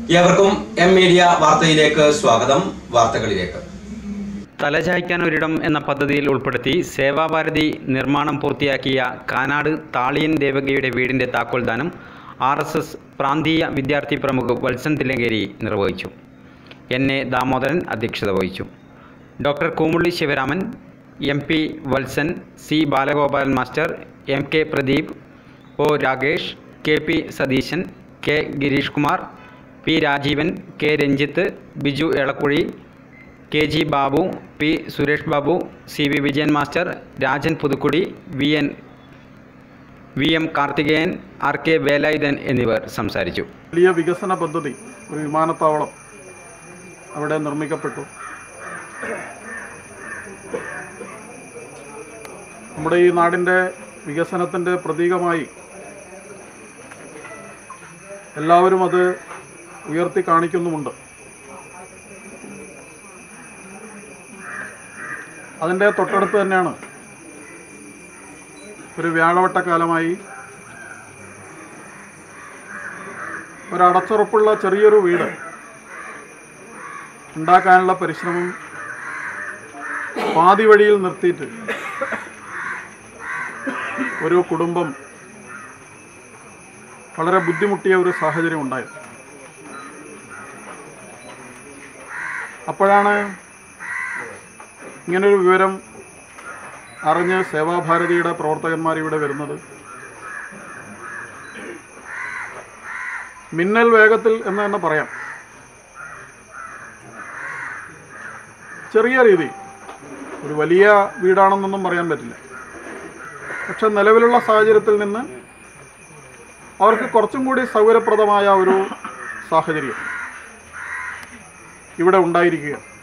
ഏവർക്കും M media വാർത്തയിലേക്ക് സ്വാഗതം വാർത്തകളിലേക്ക് തലചായ്ക്കാൻ ഒരിടം എന്ന പദ്ധതിയിൽ ഉൾപ്പെടുത്തി സേവാഭാരതി നിർമ്മാണം പൂർത്തിയാക്കിയ കാനാട് താളിയൻ ദേവകിയുടെ വീടിൻ്റെ താക്കോൽദാനം ആർ എസ് എസ് പ്രാന്തീയ വിദ്യാർത്ഥി പ്രമുഖ് വത്സൻ തില്ലങ്കേരി നിർവഹിച്ചു എൻ എ ദാമോദരൻ അധ്യക്ഷത വഹിച്ചു doctor Koomulli Sivaraman M P Valsan C Balagopalan master M K Pradeep O Rakesh K P Satheesan K Gireesh Kumar P Rajeevan K Ranjith Biju Elakkuzhi K G Babu P Suresh Babu C V Vijayan master Rajan Puthukkudi V N V M Karthikeyan R K Velayudhan എന്നിവർ സംസാരിച്ചു വലിയ വികസന പദ്ധതി ഒരു വിമാനത്താവളം അവിടെ നിർമ്മിക്കപ്പെട്ടു നമ്മുടെ ഈ നാടിൻ്റെ വികസനത്തിൻ്റെ പ്രതീകമായി എല്ലാവരും അത് ഉയർത്തി കാണിക്കുന്നുമുണ്ട് അതിൻ്റെ തൊട്ടടുത്ത് തന്നെയാണ് ഒരു വ്യാഴവട്ടക്കാലമായി ഒരടച്ചുറപ്പുള്ള ചെറിയൊരു വീട് ഉണ്ടാക്കാനുള്ള പരിശ്രമം പാതി വഴിയിൽ നിർത്തിയിട്ട് ഒരു കുടുംബം വളരെ ബുദ്ധിമുട്ടിയ ഒരു സാഹചര്യം ഉണ്ടായത് അപ്പോഴാണ് ഇങ്ങനൊരു വിവരം അറിഞ്ഞ് സേവാഭാരതിയുടെ പ്രവർത്തകന്മാർ ഇവിടെ വരുന്നത് മിന്നൽ വേഗത്തിൽ എന്ന് തന്നെ പറയാം ചെറിയ രീതി ഒരു വലിയ വീടാണെന്നൊന്നും പറയാൻ പറ്റില്ല പക്ഷെ നിലവിലുള്ള സാഹചര്യത്തിൽ നിന്ന് അവർക്ക് കുറച്ചും കൂടി സൗകര്യപ്രദമായ ഒരു സാഹചര്യം ഇവിടെ ഉണ്ടായിരിക്കുക